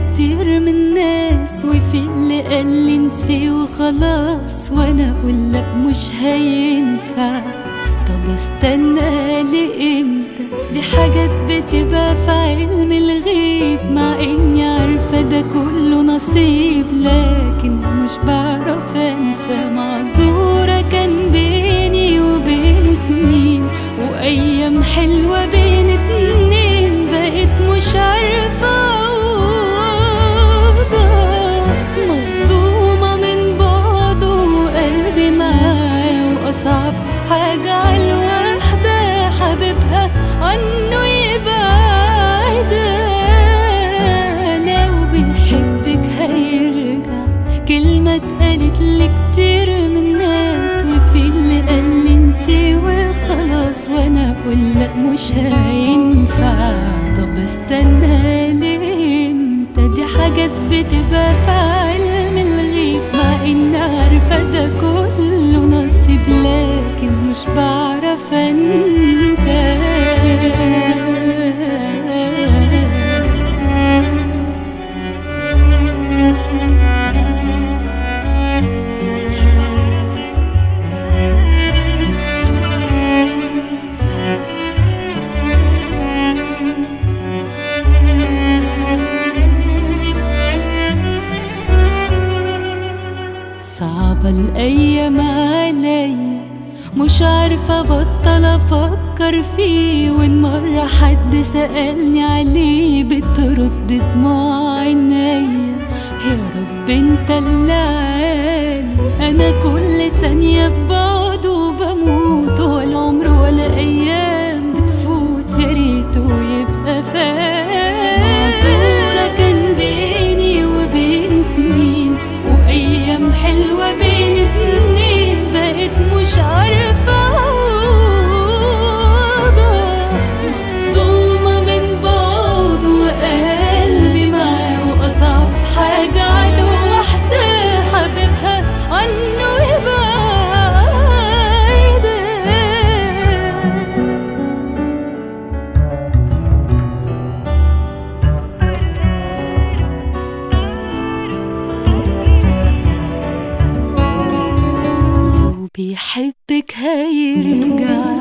لكتير من الناس وفي اللي قال لي انسي وخلاص وانا اقول لا مش هينفع طب استنى لامتى دي حاجات بتبقى في علم الغيب مع اني عارفة ده كله نصيب لكن مش بعرف انسى معذورة كان بيني وبينه سنين وايام حلوة بين اتنين بقيت مش عارفة أوضح مصدومة من بعده وقلبي معاه وأصعب حاجة على الواحدة حبيبها عنه يبعد لو بيحبك هيرجع كلمة اتقالت لي كتير من ناس وفي اللي قال لي انسي وخلاص وانا اقول لا مش هينفع طب استنى لامتى دي حاجات بتبقى في علم الغيب مع ان عارفة ده كله نصيب لكن مش بعرف انسى صعبة الأيام عليا مش عارفة بطل أفكر فيه وإن مرة حد سألني عليه بترد دموع عينيا يا رب انت اللي عالي أنا كل ثانية في بعده بموت ولا عمر ولا أيام بتفوت يا ريته يبقى فات معذورة كان بيني وبينه سنين وأيام حلوة بين اتنين بقيت مش عارفة أوضح مصدومة من بعض وقلبي معاه وأصعب حاجة على واحدة حبيبها عنه يبعد لو بيحبك هيرجع